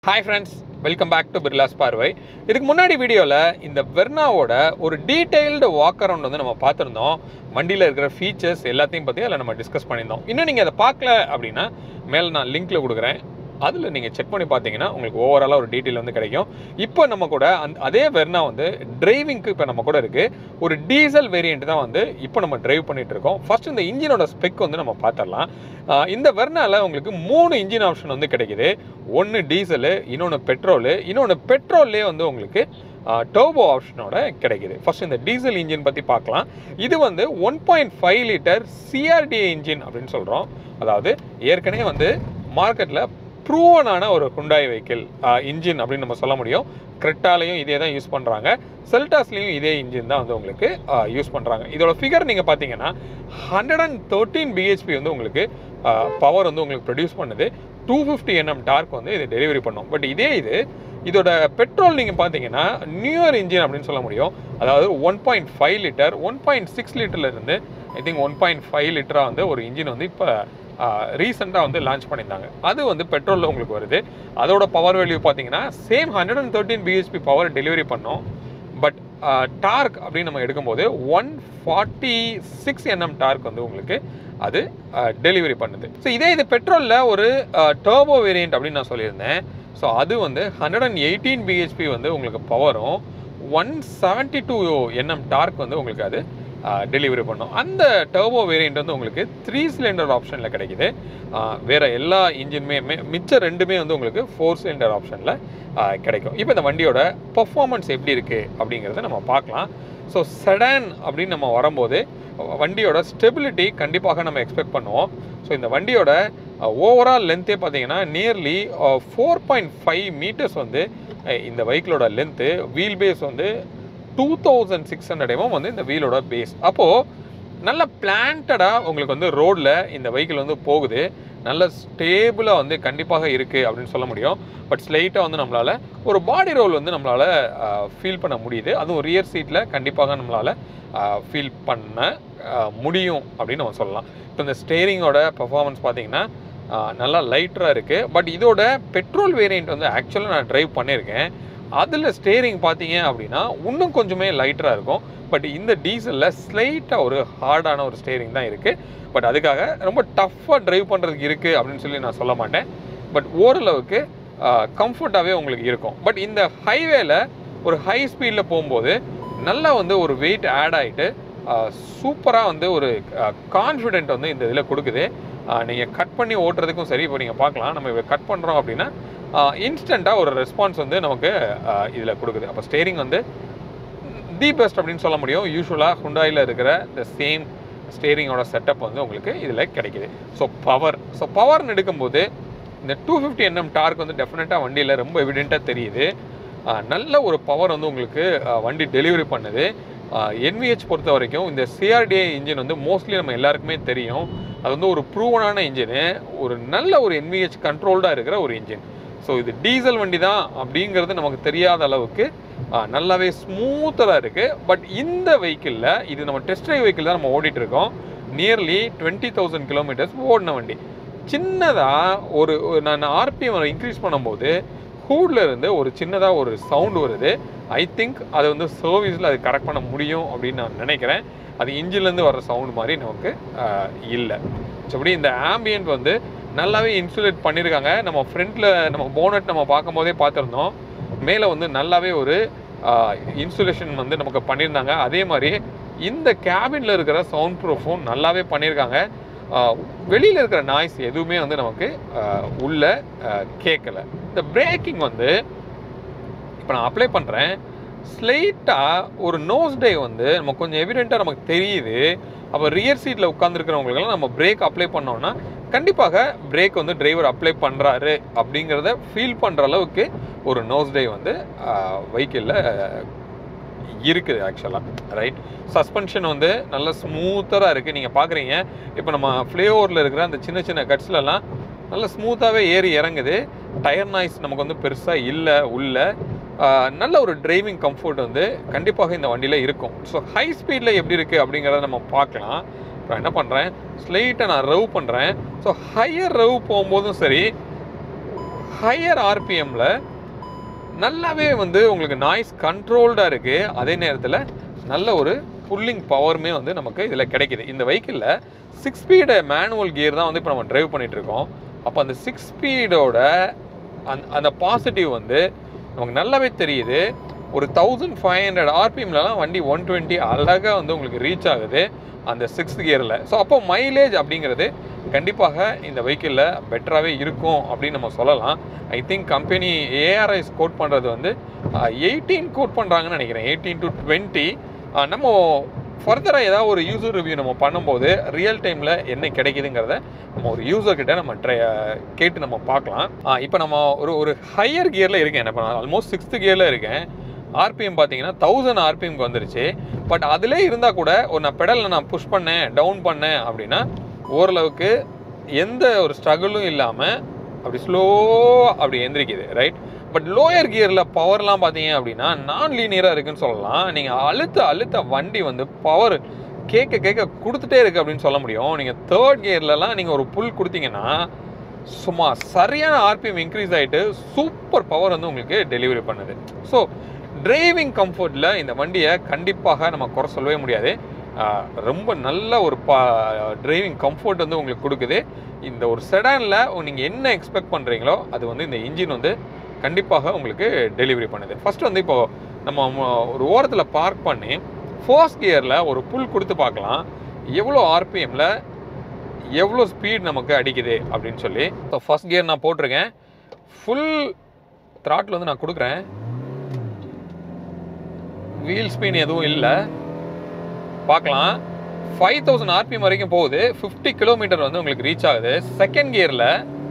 hi friends welcome back to Birla's பார்வை இதுக்கு முன்னாடி வீடியோவில் இந்த வெர்னாவோட ஒரு டீட்டெயில்டு வாக் அரவுண்ட் வந்து நம்ம பார்த்துருந்தோம் வண்டியில் இருக்கிற ஃபீச்சர்ஸ் எல்லாத்தையும் பற்றி அதில் நம்ம டிஸ்கஸ் பண்ணியிருந்தோம் இன்னும் நீங்கள் அதை பார்க்கல அப்படின்னா மேலே நான் லிங்க்கில் கொடுக்குறேன் அதில் நீங்கள் செக் பண்ணி பார்த்தீங்கன்னா உங்களுக்கு ஓவராலாக ஒரு டீட்டெயில் வந்து கிடைக்கும் இப்போ நம்ம கூட அந்த அதே வெர்னா வந்து டிரைவிங்க்கு இப்போ நம்ம கூட இருக்குது ஒரு டீசல் வேரியண்ட் தான் வந்து இப்போ நம்ம டிரைவ் பண்ணிட்டு இருக்கோம் ஃபர்ஸ்ட் இந்த இன்ஜினோட ஸ்பெக் வந்து நம்ம பார்த்துடலாம் ஆஹ் இந்த வெர்னால உங்களுக்கு மூணு இன்ஜின் ஆப்ஷன் வந்து கிடைக்குது ஒன்று டீசலு இன்னொன்று பெட்ரோலு இன்னொன்று பெட்ரோல்லே வந்து உங்களுக்கு டோபோ ஆப்ஷனோட கிடைக்குது ஃபர்ஸ்ட் இந்த டீசல் இன்ஜின் பற்றி பார்க்கலாம் இது வந்து one point five litre C R D A engine அப்படின்னு சொல்கிறோம் அதாவது ஏற்கனவே வந்து மார்க்கெட்டில் ப்ரூவனான ஒரு ஹுண்டாய் வெஹிக்கிள் இன்ஜின் அப்படின்னு நம்ம சொல்ல முடியும் கிரெட்டாலையும் இதே தான் யூஸ் பண்ணுறாங்க செல்டாஸ்லேயும் இதே இன்ஜின் தான் வந்து உங்களுக்கு யூஸ் பண்ணுறாங்க இதோட ஃபிகர் நீங்கள் பார்த்தீங்கன்னா ஹண்ட்ரட் அண்ட் தேர்ட்டீன் பிஹெச்பி வந்து உங்களுக்கு பவர் வந்து உங்களுக்கு ப்ரொடியூஸ் பண்ணுது டூ ஃபிஃப்டி என்எம் டார்க் வந்து இது டெலிவரி பண்ணும் பட் இதே இது இதோட பெட்ரோல் நீங்கள் பார்த்தீங்கன்னா நியூயர் இன்ஜின் அப்படின்னு சொல்ல முடியும் அதாவது one point five litre one point six லிட்டர்லேருந்து I think one point five லிட்டராக வந்து ஒரு இன்ஜின் வந்து இப்போ ரீசெண்டாக வந்து லான்ச் பண்ணியிருந்தாங்க அது வந்து பெட்ரோலில் உங்களுக்கு வருது அதோட பவர் வேல்யூ பார்த்தீங்கன்னா same hundred and thirteen BHP power delivery பண்ணோம் பட் டார்க் அப்படின்னு நம்ம எடுக்கும்போது one forty six NM torque வந்து உங்களுக்கு அது டெலிவரி பண்ணுது ஸோ இதே இது பெட்ரோலில் ஒரு டர்போ வேரியண்ட் அப்படின்னு நான் சொல்லியிருந்தேன் ஸோ அது வந்து ஹண்ட்ரட் அண்ட் எயிட்டீன் பிஹெச்பி வந்து உங்களுக்கு பவரும் one seventy two NM torque வந்து உங்களுக்கு அது டெலிவரி பண்ணும் அந்த டர்போ வேரியண்ட் வந்து உங்களுக்கு த்ரீ சிலிண்டர் ஆப்ஷனில் கிடைக்குது வேறு எல்லா இன்ஜினுமே மிச்சம் ரெண்டுமே வந்து உங்களுக்கு ஃபோர் சிலிண்டர் ஆப்ஷனில் கிடைக்கும் இப்போ இந்த வண்டியோட பர்ஃபார்மன்ஸ் எப்படி இருக்குது அப்படிங்கிறத நம்ம பார்க்கலாம் ஸோ செடான் அப்படின்னு நம்ம வரும்போது வண்டியோட ஸ்டெபிலிட்டி கண்டிப்பாக நம்ம எக்ஸ்பெக்ட் பண்ணுவோம் ஸோ இந்த வண்டியோட ஓவரால் லென்த்தே பார்த்தீங்கன்னா nearly four point five metres வந்து இந்த வெஹிக்கிளோட லென்த்து வீல் பேஸ் வந்து two thousand six hundred MM வந்து இந்த வீலோட பேஸ் அப்போது நல்ல பிளான்டடாக உங்களுக்கு வந்து ரோடில் இந்த வெஹிக்கிள் வந்து போகுது நல்ல ஸ்டேபிளாக வந்து கண்டிப்பாக இருக்குது அப்படின்னு சொல்ல முடியும் பட் ஸ்லைட்டாக வந்து நம்மளால் ஒரு பாடி ரோல் வந்து நம்மளால் ஃபீல் பண்ண முடியுது அதுவும் ரியர் சீட்டில் கண்டிப்பாக நம்மளால் ஃபீல் பண்ண முடியும் அப்படின்னு நம்ம சொல்லலாம் இப்போ இந்த ஸ்டேரிங்கோட பர்ஃபார்மன்ஸ் பார்த்தீங்கன்னா நல்லா லைட்டராக இருக்குது பட் இதோட பெட்ரோல் வேரியண்ட் வந்து ஆக்சுவலாக நான் ட்ரைவ் பண்ணியிருக்கேன் அதில் ஸ்டேரிங் பார்த்தீங்க அப்படின்னா இன்னும் கொஞ்சமே லைட்டராக இருக்கும் பட் இந்த டீசலில் ஸ்லைட்டாக ஒரு ஹார்டான ஒரு ஸ்டேரிங் தான் இருக்குது பட் அதுக்காக ரொம்ப டஃப்பாக ட்ரைவ் பண்ணுறதுக்கு இருக்குது அப்படின்னு சொல்லி நான் சொல்ல மாட்டேன் பட் ஓரளவுக்கு கம்ஃபர்ட்டாகவே உங்களுக்கு இருக்கும் பட் இந்த ஹைவேல ஒரு ஹை ஸ்பீடில் போகும்போது நல்லா வந்து ஒரு வெயிட் ஆட் ஆகிட்டு சூப்பராக வந்து ஒரு கான்ஃபிடென்ட் வந்து இந்த இதில் கொடுக்குது நீங்கள் கட் பண்ணி ஓட்டுறதுக்கும் சரி இப்போ நீங்கள் பார்க்கலாம் நம்ம கட் பண்ணுறோம் அப்படின்னா இன்ஸ்டண்ட்டாக ஒரு ரெஸ்பான்ஸ் வந்து நமக்கு இதில் கொடுக்குது அப்போ ஸ்டேரிங் வந்து தி பெஸ்ட் அப்படின்னு சொல்ல முடியும் யூஸ்வலாக ஹுண்டாயில் இருக்கிற இந்த சேம் ஸ்டேரிங்கோட செட்டப் வந்து உங்களுக்கு இதில் கிடைக்கிது ஸோ பவர் ஸோ பவர்னு எடுக்கும்போது இந்த டூ ஃபிஃப்டி என்எம் டார்க் வந்து டெஃபினட்டாக வண்டியில் ரொம்ப எவிடெண்ட்டாக தெரியுது நல்ல ஒரு பவர் வந்து உங்களுக்கு வண்டி டெலிவரி பண்ணுது என்விஹெச் பொறுத்த வரைக்கும் இந்த சிஆர்டிஏ இன்ஜின் வந்து மோஸ்ட்லி நம்ம எல்லாருக்குமே தெரியும் அது வந்து ஒரு ப்ரூவனான இன்ஜினு ஒரு நல்ல ஒரு என்விஹெச் கண்ட்ரோல்டாக இருக்கிற ஒரு இன்ஜின் ஸோ இது டீசல் வண்டி தான் அப்படிங்கிறது நமக்கு தெரியாத அளவுக்கு நல்லாவே ஸ்மூத்தராக இருக்குது பட் இந்த வெஹிக்கிளில் இது நம்ம டெஸ்ட் ட்ரைவ் வெஹிக்கிள் தான் நம்ம ஓடிட்டு இருக்கோம் நியர்லி டுவெண்ட்டி தௌசண்ட் கிலோமீட்டர்ஸ் ஓடின வண்டி சின்னதாக ஒரு நான் ஆர்பிஎம் இன்க்ரீஸ் பண்ணும்போது ஹூடில் இருந்து ஒரு சின்னதாக ஒரு சவுண்டு வருது ஐ திங்க் அது வந்து சர்வீஸில் அது கரெக்ட் பண்ண முடியும் அப்படின்னு நான் நினைக்கிறேன் அது இன்ஜின்லேருந்து வர சவுண்ட் மாதிரி நமக்கு இல்லை மற்றபடி இந்த ஆம்பியன்ட் வந்து நல்லாவே இன்சுலேட் பண்ணியிருக்காங்க நம்ம ஃப்ரண்ட்டில் நம்ம போனட் நம்ம பார்க்கும்போதே பார்த்துருந்தோம் மேலே வந்து நல்லாவே ஒரு இன்சுலேஷன் வந்து நமக்கு பண்ணியிருந்தாங்க அதே மாதிரி இந்த கேபினில் இருக்கிற சவுண்ட் ப்ரூஃபும் நல்லாவே பண்ணியிருக்காங்க வெளியில் இருக்கிற நாய்ஸ் எதுவுமே வந்து நமக்கு உள்ள கேட்கல இந்த பிரேக்கிங் வந்து இப்போ நான் அப்ளை பண்ணுறேன் ஸ்லைட்டாக ஒரு நோஸ் டே வந்து நம்ம கொஞ்சம் எவிடெண்ட்டாக நமக்கு தெரியுது அப்போ ரியர் சீட்டில் உட்காந்துருக்கிறவங்களுக்கெல்லாம் நம்ம பிரேக் அப்ளை பண்ணோம்னா கண்டிப்பாக பிரேக் வந்து டிரைவர் அப்ளை பண்ணுறாரு அப்படிங்கிறத ஃபீல் பண்ணுற அளவுக்கு ஒரு நோஸ் டே வந்து வெஹிக்கிளில் இருக்குது ஆக்சுவலாக ரைட் சஸ்பென்ஷன் வந்து நல்ல ஸ்மூத்தராக இருக்குது நீங்கள் பார்க்குறீங்க இப்போ நம்ம ஃப்ளேஓவரில் இருக்கிற அந்த சின்ன சின்ன கட்ஸ்லலாம் நல்ல ஸ்மூத்தாகவே ஏறி இறங்குது டயர் நாய்ஸ் நமக்கு வந்து பெருசாக இல்லை உள்ள நல்ல ஒரு டிரைவிங் கம்ஃபர்ட் வந்து கண்டிப்பாக இந்த வண்டியில் இருக்கும் ஸோ ஹை ஸ்பீடில் எப்படி இருக்குது அப்படிங்கிறத நம்ம பார்க்கலாம் இப்போ என்ன பண்ணுறேன் ஸ்லைட்டை நான் ரவ் பண்ணுறேன் ஸோ ஹையர் ரவ் போகும்போதும் சரி ஹையர் ஆர்பிஎம்ல நல்லாவே வந்து உங்களுக்கு நாய்ஸ் கண்ட்ரோல்டாக இருக்குது அதே நேரத்தில் நல்ல ஒரு புல்லிங் பவருமே வந்து நமக்கு இதில் கிடைக்குது இந்த வெஹிக்கிளில் சிக்ஸ் ஸ்பீடு மேனுவல் கியர் தான் வந்து இப்போ நம்ம டிரைவ் பண்ணிட்டு இருக்கோம் அப்போ அந்த சிக்ஸ் ஸ்பீடோட அந்த அந்த பாசிட்டிவ் வந்து நமக்கு நல்லாவே தெரியுது ஒரு தௌசண்ட் ஃபைவ் ஹண்ட்ரட் ஆர்பிஎம்லலாம் வண்டி ஒன் டுவெண்ட்டி அழகாக வந்து உங்களுக்கு ரீச் ஆகுது அந்த சிக்ஸ்த் கியரில் ஸோ அப்போ மைலேஜ் அப்படிங்கிறது கண்டிப்பாக இந்த வெஹிக்கிளில் பெட்டராகவே இருக்கும் அப்படின்னு நம்ம சொல்லலாம் I think company ARAI quote பண்ணுறது வந்து எயிட்டீன் கோட் பண்ணுறாங்கன்னு நினைக்கிறேன் எயிட்டீன் டு டுவெண்ட்டி நம்ம ஃபர்தராக ஏதாவது ஒரு யூசர் ரிவ்யூ நம்ம பண்ணும்போது ரியல் டைமில் என்ன கிடைக்குதுங்கிறத நம்ம ஒரு யூசர் கிட்ட நம்ம ட்ரை கேட்டு நம்ம பார்க்கலாம் இப்போ நம்ம ஒரு ஒரு ஹையர் கியரில் இருக்கேன் இப்போ நான் ஆல்மோஸ்ட் சிக்ஸ்த் கியரில் இருக்கேன் ஆர்பிஎம் பார்த்தீங்கன்னா தௌசண்ட் ஆர்பிஎம்க்கு வந்துருச்சு பட் அதிலே இருந்தால் கூட ஒரு நான் பெடலில் நான் புஷ் பண்ணேன் டவுன் பண்ணேன் அப்படின்னா ஓரளவுக்கு எந்த ஒரு ஸ்ட்ரகிளும் இல்லாமல் அப்படி ஸ்லோ அப்படி எந்திரிக்குது ரைட் பட் லோயர் கியரில் பவர்லாம் பார்த்தீங்க அப்படின்னா நான் லீனியராக இருக்குன்னு சொல்லலாம் நீங்கள் அழுத்த அழுத்த வண்டி வந்து பவர் கேட்க கேட்க கொடுத்துட்டே இருக்கு அப்படின்னு சொல்ல முடியும் நீங்கள் தேர்ட் கியர்லலாம் நீங்கள் ஒரு புல் கொடுத்தீங்கன்னா சும்மா சரியான ஆர்பிஎம் இன்க்ரீஸ் ஆகிட்டு சூப்பர் பவர் வந்து உங்களுக்கு டெலிவரி பண்ணுது ஸோ டிரைவிங் கம்ஃபர்ட்டில் இந்த வண்டியை கண்டிப்பாக நம்ம குறை சொல்லவே முடியாது ஆஹ் ரொம்ப நல்ல ஒரு பா டிரைவிங் கம்ஃபர்ட் வந்து உங்களுக்கு கொடுக்குது இந்த ஒரு செடானில் நீங்கள் என்ன எக்ஸ்பெக்ட் பண்ணுறீங்களோ அது வந்து இந்த இன்ஜின் வந்து கண்டிப்பாக உங்களுக்கு டெலிவரி பண்ணுது ஃபர்ஸ்ட் வந்து இப்போ நம்ம ம- ஒரு ஓரத்தில் பார்க் பண்ணி ஃபோர்ஸ் கியரில் ஒரு புல் கொடுத்து பார்க்கலாம் எவ்வளோ ஆர்பிஎம்மில் எவ்வளோ ஸ்பீட் நமக்கு அடிக்குது அப்படின்னு சொல்லி ஸோ ஃபர்ஸ்ட் கியர் நான் போட்டிருக்கேன் ஃபுல் த்ராட்டில் வந்து நான் கொடுக்குறேன் வீல் ஸ்பின் எதுவும் இல்லை பார்க்கலாம் ஃபைவ் தௌசண்ட் ஆர்பிஎம் வரைக்கும் போகுது ஃபிஃப்டி கிலோமீட்டர் வந்து உங்களுக்கு ரீச் ஆகுது செகண்ட் கியரில்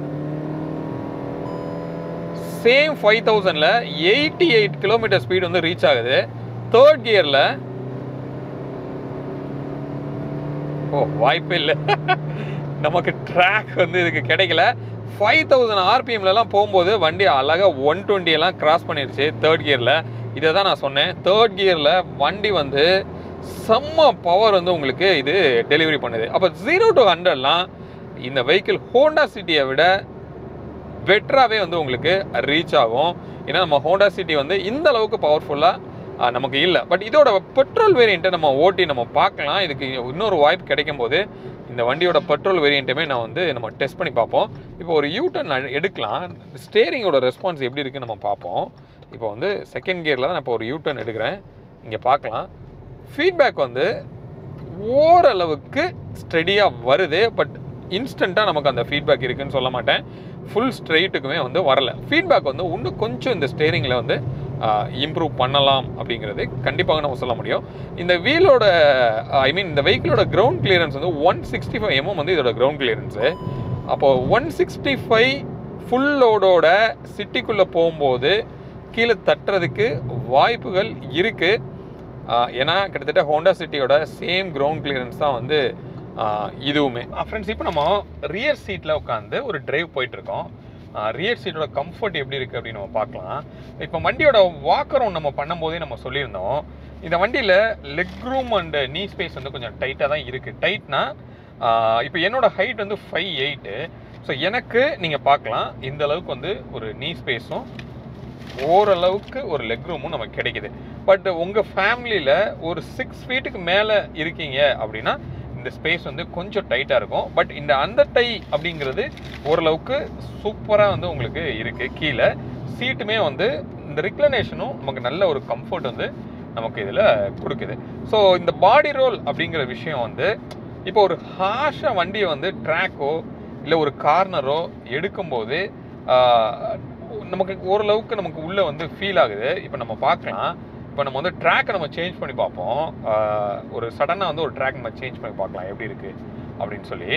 சேம் ஃபைவ் தௌசண்டில் எயிட்டி எயிட் கிலோமீட்டர் ஸ்பீட் வந்து ரீச் ஆகுது தேர்ட் கியரில் ஓ வாய்ப்பே இல்லை நமக்கு ட்ராக் வந்து இதுக்கு கிடைக்கல ஃபைவ் தௌசண்ட் ஆர்பிஎம்லலாம் போகும்போது வண்டி அழகாக ஒன் எல்லாம் கிராஸ் பண்ணிருச்சு தேர்ட் கியரில் இதை தான் நான் சொன்னேன் தேர்ட் கியரில் வண்டி வந்து செம்ம பவர் வந்து உங்களுக்கு இது டெலிவரி பண்ணுது அப்போ ஜீரோ டு ஹண்ட்ரட்லாம் இந்த வெஹிக்கிள் ஹோண்டா சிட்டியை விட பெட்டராகவே வந்து உங்களுக்கு ரீச் ஆகும் ஏன்னா நம்ம ஹோண்டா சிட்டி வந்து இந்த அளவுக்கு பவர்ஃபுல்லாக நமக்கு இல்லை பட் இதோட பெட்ரோல் வேரியண்ட்டை நம்ம ஓட்டி நம்ம பார்க்கலாம் இதுக்கு இன்னொரு வாய்ப்பு கிடைக்கும் போது இந்த வண்டியோட பெட்ரோல் வேரியண்ட்டுமே நான் வந்து நம்ம டெஸ்ட் பண்ணி பார்ப்போம் இப்போ ஒரு யூ டர்ன் எடுக்கலாம் ஸ்டேரிங்கோட ரெஸ்பான்ஸ் எப்படி இருக்குன்னு நம்ம பார்ப்போம் இப்போ வந்து செகண்ட் கியரில் தான் நான் இப்போ ஒரு யூ டர்ன் எடுக்கிறேன் இங்கே பார்க்கலாம் ஃபீட்பேக் வந்து ஓரளவுக்கு ஸ்டெடியாக வருது பட் இன்ஸ்டண்ட்டாக நமக்கு அந்த ஃபீட்பேக் இருக்குன்னு சொல்ல மாட்டேன் ஃபுல் ஸ்ட்ரெயிட்டுக்குமே வந்து வரல ஃபீட்பேக் வந்து இன்னும் கொஞ்சம் இந்த ஸ்டேரிங்கில் வந்து இம்ப்ரூவ் பண்ணலாம் அப்படிங்கிறது கண்டிப்பாக நம்ம சொல்ல முடியும் இந்த வீலோட ஐ மீன் இந்த வெஹிக்கிளோட கிரவுண்ட் கிளியரன்ஸ் வந்து ஒன் சிக்ஸ்டி ஃபைவ் எம்எம் வந்து இதோட கிரவுண்ட் கிளியரன்ஸு அப்போது ஒன் சிக்ஸ்டி ஃபைவ் ஃபுல் லோடோட சிட்டிக்குள்ளே போகும்போது கீழே தட்டுறதுக்கு வாய்ப்புகள் இருக்குது ஏன்னா கிட்டத்தட்ட ஹோண்டா சிட்டியோட சேம் கிரவுண்ட் கிளியரன்ஸ் தான் வந்து ஆஹ் இதுவுமே ஃப்ரெண்ட்ஸ் இப்போ நம்ம ரியர் சீட்டில் உட்காந்து ஒரு டிரைவ் போயிட்டு இருக்கோம் ரியர் சீட்டோட கம்ஃபர்ட் எப்படி இருக்குது அப்படின்னு நம்ம பார்க்கலாம் இப்போ வண்டியோட வாக்கரும் நம்ம பண்ணும்போதே நம்ம சொல்லியிருந்தோம் இந்த வண்டியில் leg room and knee space வந்து கொஞ்சம் டைட்டாக தான் இருக்குது டைட்னா இப்போ என்னோட ஹைட் வந்து ஃபைவ் எயிட்டு ஸோ எனக்கு நீங்கள் பார்க்கலாம் இந்த அளவுக்கு வந்து ஒரு நீ ஸ்பேஸும் ஓரளவுக்கு ஒரு லெக் ரூமும் நமக்கு கிடைக்குது பட் உங்கள் ஃபேமிலியில் ஒரு சிக்ஸ் ஃபீட்டுக்கு மேலே இருக்கீங்க அப்படின்னா இந்த ஸ்பேஸ் வந்து கொஞ்சம் டைட்டாக இருக்கும் பட் இந்த அண்டர் டை அப்படிங்கிறது ஓரளவுக்கு சூப்பராக வந்து உங்களுக்கு இருக்குது கீழே சீட்டுமே வந்து இந்த ரிக்ளனேஷனும் நமக்கு நல்ல ஒரு கம்ஃபர்ட் வந்து நமக்கு இதில் கொடுக்குது ஸோ இந்த பாடி ரோல் அப்படிங்கிற விஷயம் வந்து இப்போ ஒரு ஹாஷாக வண்டியை வந்து ட்ராக்கோ இல்லை ஒரு கார்னரோ எடுக்கும்போது ஆஹ், நமக்கு ஓரளவுக்கு நமக்கு உள்ளே வந்து ஃபீல் ஆகுது இப்போ நம்ம பார்க்கலாம் இப்போ நம்ம வந்து ட்ராக்கை நம்ம சேஞ்ச் பண்ணி பார்ப்போம் ஆஹ், ஒரு சடனாக வந்து ஒரு ட்ராக் நம்ம சேஞ்ச் பண்ணி பார்க்கலாம் எப்படி இருக்குது அப்படின்னு சொல்லி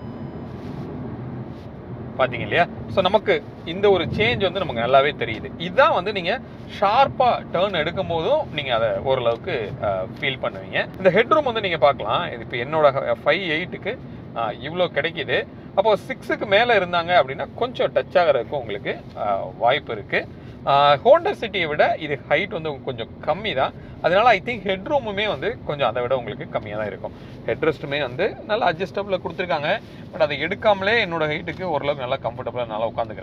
பார்த்தீங்க இல்லையா ஸோ நமக்கு இந்த ஒரு சேஞ்ச் வந்து நமக்கு நல்லாவே தெரியுது இதுதான் வந்து நீங்கள் ஷார்ப்பாக டேர்ன் எடுக்கும் போதும் நீங்கள் அதை ஓரளவுக்கு ஃபீல் பண்ணுவீங்க இந்த ஹெட்ரூம் வந்து நீங்கள் பார்க்கலாம் இது இப்போ என்னோட ஃபைவ் எயிட்டுக்கு இவ்வளோ கிடைக்குது அப்போ சிக்ஸுக்கு மேலே இருந்தாங்க அப்படின்னா கொஞ்சம் டச் ஆகிறதுக்கு உங்களுக்கு ஆஹ், வாய்ப்பு இருக்குது ஹோண்டா சிட்டியை விட இது ஹைட் வந்து கொஞ்சம் கம்மி தான் அதனால ஐ திங்க் ஹெட் ரூமுமே வந்து கொஞ்சம் அதை விட உங்களுக்கு கம்மியாக தான் இருக்கும் ஹெட் ரெஸ்ட்டுமே வந்து நல்லா அட்ஜஸ்டபிளாக கொடுத்துருக்காங்க பட் அதை எடுக்காமலே என்னோட ஹைட்டுக்கு ஓரளவுக்கு நல்லா கம்ஃபர்டபுளாக நல்லா உட்காந்துக்கிறேன்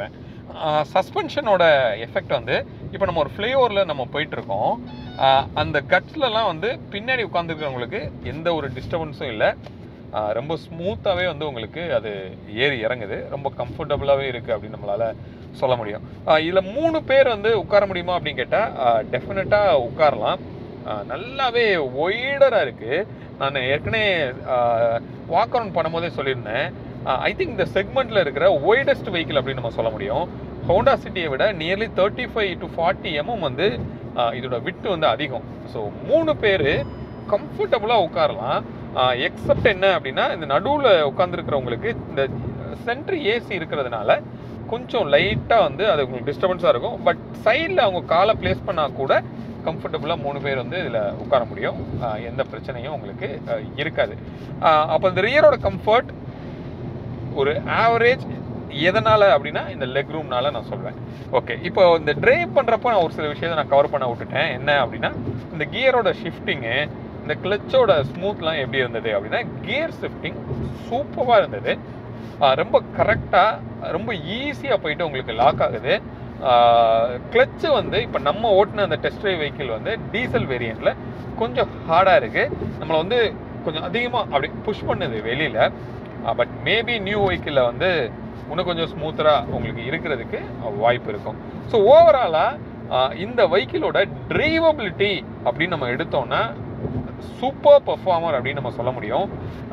சஸ்பென்ஷனோட எஃபெக்ட் வந்து இப்போ நம்ம ஒரு ஃப்ளேவரில் நம்ம போயிட்டுருக்கோம் அந்த கட்ஸ்லலாம் வந்து பின்னாடி உட்காந்துருக்கிறவங்களுக்கு எந்த ஒரு டிஸ்டர்பன்ஸும் இல்லை ஆஹ் ரொம்ப ஸ்மூத்தாகவே வந்து உங்களுக்கு அது ஏறி இறங்குது ரொம்ப கம்ஃபர்டபுளாகவே இருக்குது அப்படின்னு நம்மளால் சொல்ல முடியும் இதில் மூணு பேர் வந்து உட்கார முடியுமா அப்படின்னு கேட்டால் டெஃபினட்டாக உட்காரலாம் ஆஹ் நல்லாவே ஒய்டராக இருக்குது நான் ஏற்கனவே வாக் அரவுண்ட் பண்ணும்போதே சொல்லியிருந்தேன் ஐ திங்க் இந்த செக்மெண்ட்டில் இருக்கிற ஒய்டஸ்ட் வெஹிக்கிள் அப்படின்னு நம்ம சொல்ல முடியும் ஹோண்டா சிட்டியை விட nearly thirty five to forty MM வந்து ஆஹ் இதோட விட்டு வந்து அதிகம் ஸோ மூணு பேர் கம்ஃபர்டபுளாக உட்காரலாம் எக்ஸப்ட் என்ன அப்படின்னா இந்த நடுவில் உட்காந்துருக்கிறவங்களுக்கு இந்த சென்ட்ரு ஏசி இருக்கிறதுனால கொஞ்சம் லைட்டாக வந்து அது உங்களுக்கு டிஸ்டர்பன்ஸாக இருக்கும் பட் சைடில் அவங்க காலை ப்ளேஸ் பண்ணால் கூட கம்ஃபர்டபுளாக மூணு பேர் வந்து இதில் உட்கார முடியும் ஆஹ் எந்த பிரச்சனையும் உங்களுக்கு ஆஹ் இருக்காது ஆஹ் அப்போ இந்த ரியரோட கம்ஃபர்ட் ஒரு ஆவரேஜ் எதனால் அப்படின்னா இந்த லெக் ரூம்னால நான் சொல்வேன் ஓகே இப்போ இந்த டிரைவ் பண்ணுறப்போ நான் ஒரு சில விஷயத்தை நான் கவர் பண்ண விட்டுட்டேன் என்ன அப்படின்னா இந்த கியரோட ஷிஃப்டிங்கு இந்த கிளச்சோட ஸ்மூத்லாம் எப்படி இருந்தது அப்படின்னா கியர் ஷிஃப்டிங் சூப்பராக இருந்தது ஆஹ் ரொம்ப கரெக்டாக ரொம்ப ஈஸியாக போயிட்டு உங்களுக்கு லாக் ஆகுது கிளச்சு வந்து இப்போ நம்ம ஓட்டின அந்த டெஸ்ட் ட்ரைவ் வெஹிக்கிள் வந்து டீசல் வேரியண்ட்டில் கொஞ்சம் ஹார்டாக இருக்குது நம்மளை வந்து கொஞ்சம் அதிகமாக அப்படி புஷ் பண்ணுது வெளியில் பட் மேபி நியூ வெஹிக்கிளில் வந்து இன்னும் கொஞ்சம் ஸ்மூத்தராக உங்களுக்கு இருக்கிறதுக்கு வாய்ப்பு இருக்கும் ஸோ ஓவராலாக இந்த வெஹிக்கிளோட டிரைவபிலிட்டி அப்படின்னு நம்ம எடுத்தோம்னா சூப்பர் பெர்ஃபார்மர் அப்படின்னு நம்ம சொல்ல முடியும்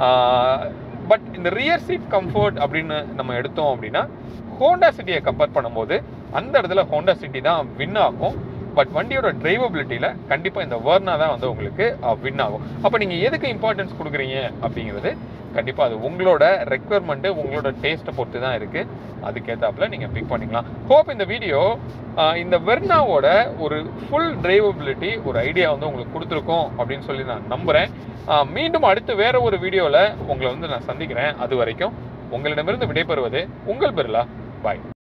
பட் இந்த ரியர் சீட் கம்ஃபர்ட் அப்படின்னு நம்ம எடுத்தோம் அப்படின்னா ஹோண்டா சிட்டியை கம்பேர் பண்ணும்போது அந்த இடத்துல ஹோண்டா சிட்டி தான் வின் ஆகும் பட் வண்டியோட டிரைவபிலிட்டியில் கண்டிப்பாக இந்த வேர்னா தான் வந்து உங்களுக்கு வின் ஆகும் அப்போ நீங்கள் எதுக்கு இம்பார்ட்டன்ஸ் கொடுக்குறீங்க அப்படிங்கிறது கண்டிப்பாக அது உங்களோட ரெக்குவயர்மெண்ட்டு உங்களோட டேஸ்ட்டை பொறுத்து தான் இருக்குது அதுக்கேற்றாப்புல நீங்கள் பிக் பண்ணிக்கலாம் ஹோப் இந்த வீடியோ இந்த வெர்னாவோட ஒரு ஃபுல் டிரைவபிலிட்டி ஒரு ஐடியா வந்து உங்களுக்கு கொடுத்துருக்கோம் அப்படின்னு சொல்லி நான் நம்புகிறேன் மீண்டும் அடுத்து வேற ஒரு வீடியோவில் உங்களை வந்து நான் சந்திக்கிறேன் அது வரைக்கும் உங்களிடமிருந்து விடைபெறுவது உங்கள் பெருலா பாய்